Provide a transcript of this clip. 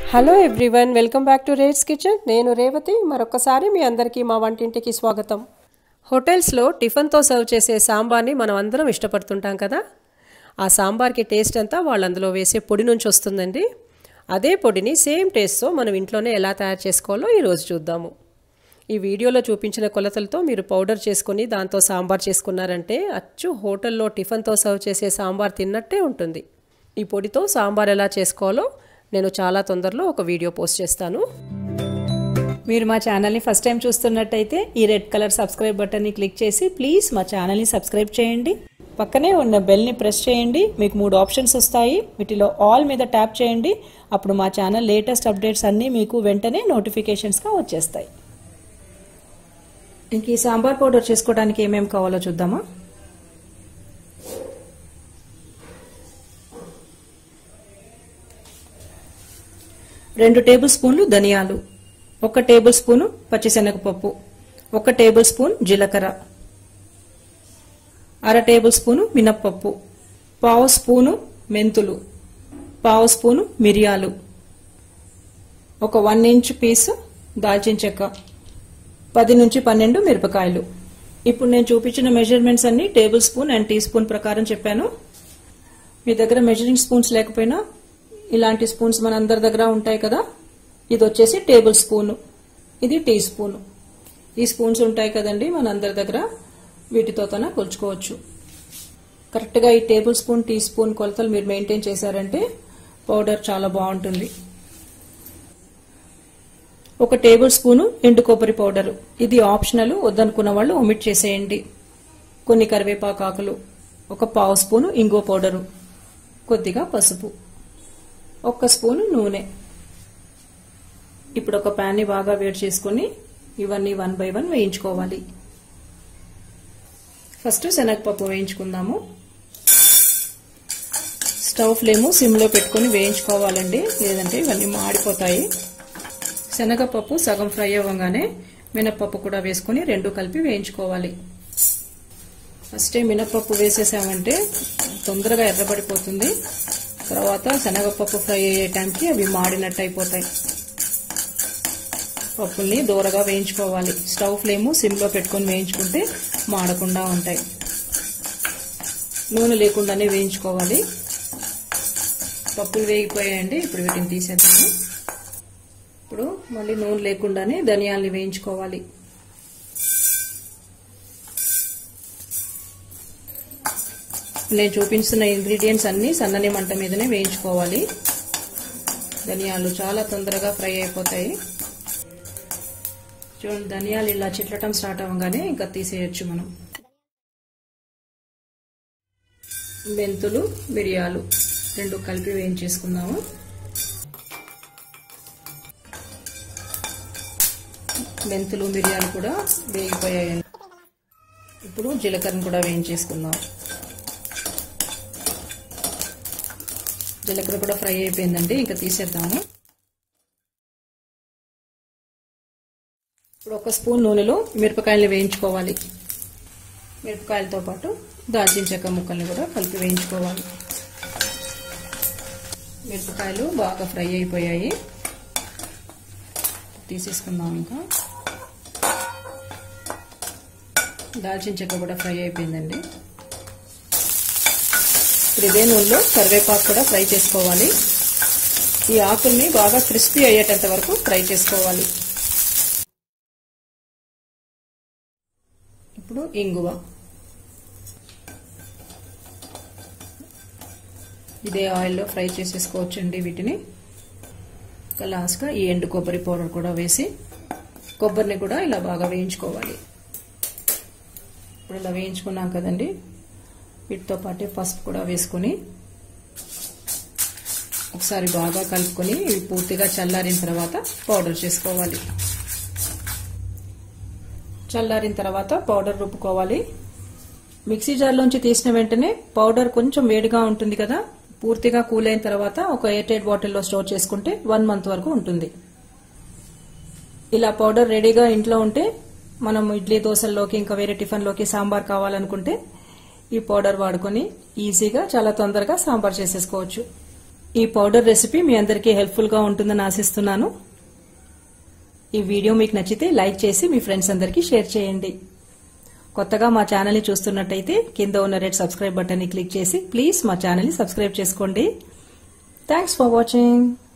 hello everyone welcome back to rates kitchen నేను రేవతి మరొకసారి మీ అందరికీ మా వంటింటికి స్వాగతం హోటల్స్లో టిఫిన్తో సర్వ్ చేసే సాంబార్ని మనం అందరం ఇష్టపడుతుంటాం కదా ఆ సాంబార్కి టేస్ట్ అంతా వాళ్ళు అందులో వేసే పొడి నుంచి వస్తుందండి అదే పొడిని సేమ్ టేస్ట్తో మనం ఇంట్లోనే ఎలా తయారు చేసుకోవాలో ఈరోజు చూద్దాము ఈ వీడియోలో చూపించిన కొలతలతో మీరు పౌడర్ చేసుకొని దాంతో సాంబార్ చేసుకున్నారంటే అచ్చు హోటల్లో టిఫిన్తో సర్వ్ చేసే సాంబార్ తిన్నట్టే ఉంటుంది ఈ పొడితో సాంబార్ ఎలా చేసుకోవాలో నేను చాలా తొందరలో ఒక వీడియో పోస్ట్ చేస్తాను మీరు మా ఛానల్ని ఫస్ట్ టైం చూస్తున్నట్టయితే ఈ రెడ్ కలర్ సబ్స్క్రైబ్ బటన్ని క్లిక్ చేసి ప్లీజ్ మా ఛానల్ని సబ్స్క్రైబ్ చేయండి పక్కనే ఉన్న బెల్ని ప్రెస్ చేయండి మీకు మూడు ఆప్షన్స్ వస్తాయి వీటిలో ఆల్ మీద ట్యాప్ చేయండి అప్పుడు మా ఛానల్ లేటెస్ట్ అప్డేట్స్ అన్నీ మీకు వెంటనే నోటిఫికేషన్స్గా వచ్చేస్తాయి ఇంక ఈ సాంబార్ పౌడర్ చేసుకోవడానికి ఏమేమి కావాలో చూద్దామా రెండు టేబుల్ స్పూన్లు ధనియాలు ఒక టేబుల్ స్పూను పచ్చిశనగపప్పు ఒక టేబుల్ స్పూన్ జీలకర్ర అర టేబుల్ స్పూను మినప్పప్పు పావు స్పూను మెంతులు పావు స్పూను మిరియాలు ఒక వన్ ఇంచ్ పీసు దాల్చిన చెక్క పది నుంచి పన్నెండు మిరపకాయలు ఇప్పుడు నేను చూపించిన మెజర్మెంట్స్ అన్ని tablespoon and teaspoon ప్రకారం చెప్పాను మీ దగ్గర మెజరింగ్ స్పూన్స్ లేకపోయినా ఇలాంటి స్పూన్స్ మన అందరి దగ్గర ఉంటాయి కదా ఇది వచ్చేసి టేబుల్ స్పూను ఇది టీ స్పూను ఈ స్పూన్స్ ఉంటాయి కదండి మన అందరి దగ్గర వీటితో తన కొలుచుకోవచ్చు కరెక్ట్గా ఈ టేబుల్ స్పూన్ టీ స్పూన్ కొలతలు మీరు మెయింటైన్ చేశారంటే పౌడర్ చాలా బాగుంటుంది ఒక టేబుల్ స్పూను ఎండు కొబ్బరి పౌడర్ ఇది ఆప్షనల్ వద్దనుకున్న వాళ్ళు ఒమిట్ చేసేయండి కొన్ని కరివేపాకు ఆకులు ఒక పావు స్పూను ఇంగో పౌడరు కొద్దిగా పసుపు ఒక్క స్పూను నూనె ఇప్పుడు ఒక ప్యాన్ని బాగా వేడి చేసుకుని ఇవన్నీ వన్ బై వన్ వేయించుకోవాలి ఫస్ట్ శనగపప్పు వేయించుకుందాము స్టవ్ ఫ్లేము సిమ్లో పెట్టుకొని వేయించుకోవాలండి లేదంటే ఇవన్నీ మాడిపోతాయి శనగపప్పు సగం ఫ్రై అవ్వగానే మినప్పప్పు కూడా వేసుకొని రెండు కలిపి వేయించుకోవాలి ఫస్టే మినప్పప్పు వేసేసామంటే తొందరగా ఎర్రబడిపోతుంది తర్వాత శనగపప్పు ఫ్రై అయ్యే టైంకి అవి మాడినట్టు అయిపోతాయి పప్పుల్ని దూరగా వేయించుకోవాలి స్టవ్ ఫ్లేము సిమ్లో పెట్టుకొని వేయించుకుంటే మాడకుండా ఉంటాయి నూనె లేకుండానే వేయించుకోవాలి పప్పులు వేగిపోయాయండి ఇప్పుడు వీటిని తీసేద్దాము ఇప్పుడు మళ్ళీ నూనె లేకుండానే ధనియాల్ని వేయించుకోవాలి నేను చూపించిన ఇంగ్రీడియంట్స్ అన్ని సన్నని మంట మీదనే వేయించుకోవాలి ధనియాలు చాలా తొందరగా ఫ్రై అయిపోతాయి చూడండి ధనియాలు ఇలా చిట్లటం స్టార్ట్ అవ్వగానే ఇంకా తీసేయచ్చు మనం మెంతులు మిరియాలు రెండు కలిపి వేయించేసుకుందాము మెంతులు మిరియాలు కూడా వేగిపోయాయండి ఇప్పుడు జీలకర్రను కూడా వేయించేసుకుందాం జీలకర్ర కూడా ఫ్రై అయిపోయిందండి ఇంకా తీసేద్దాము ఇప్పుడు ఒక స్పూన్ నూనెలో మిరపకాయలు వేయించుకోవాలి మిరపకాయలతో పాటు దాల్చిన చెక్క ముక్కల్ని కూడా కలిపి వేయించుకోవాలి మిరపకాయలు బాగా ఫ్రై అయిపోయాయి తీసేసుకుందాం ఇంకా దాల్చిన చెక్క కూడా ఫ్రై అయిపోయిందండి ఇప్పుడు ఇదే నూనెలో కరివేపాకు కూడా ఫ్రై చేసుకోవాలి ఈ ఆకుల్ని బాగా క్రిస్పీ అయ్యేటంత వరకు ఫ్రై చేసుకోవాలి ఇప్పుడు ఇంగువ ఇదే ఆయిల్లో ఫ్రై చేసేసుకోవచ్చండి వీటిని ఇంకా లాస్ట్గా ఈ ఎండు కొబ్బరి పౌడర్ కూడా వేసి కొబ్బరిని కూడా ఇలా బాగా వేయించుకోవాలి ఇప్పుడు ఇలా వేయించుకున్నాం కదండి వీటితో పాటే పసుపు కూడా వేసుకొని ఒకసారి బాగా కలుపుకొని ఇవి పూర్తిగా చల్లారిన తర్వాత పౌడర్ చేసుకోవాలి చల్లారిన తర్వాత పౌడర్ రుబ్బుకోవాలి మిక్సీ జార్లోంచి తీసిన వెంటనే పౌడర్ కొంచెం వేడిగా ఉంటుంది కదా పూర్తిగా కూల్ అయిన తర్వాత ఒక ఎయిర్టైట్ బాటిల్లో స్టోర్ చేసుకుంటే వన్ మంత్ వరకు ఉంటుంది ఇలా పౌడర్ రెడీగా ఇంట్లో ఉంటే మనం ఇడ్లీ దోశల్లోకి ఇంకా వేరే టిఫిన్లోకి సాంబార్ కావాలనుకుంటే ఈ పౌడర్ వాడుకొని ఈజీగా చాలా తొందరగా సాంబార్ చేసేసుకోవచ్చు ఈ పౌడర్ రెసిపీ మీ అందరికీ హెల్ప్ఫుల్గా ఉంటుందని ఆశిస్తున్నాను ఈ వీడియో మీకు నచ్చితే లైక్ చేసి మీ ఫ్రెండ్స్ అందరికీ షేర్ చేయండి కొత్తగా మా ఛానల్ని చూస్తున్నట్టయితే కింద ఉన్న రెడ్ సబ్స్క్రైబ్ బటన్ని క్లిక్ చేసి ప్లీజ్ మా ఛానల్ని సబ్స్క్రైబ్ చేసుకోండి థ్యాంక్స్ ఫర్ వాచింగ్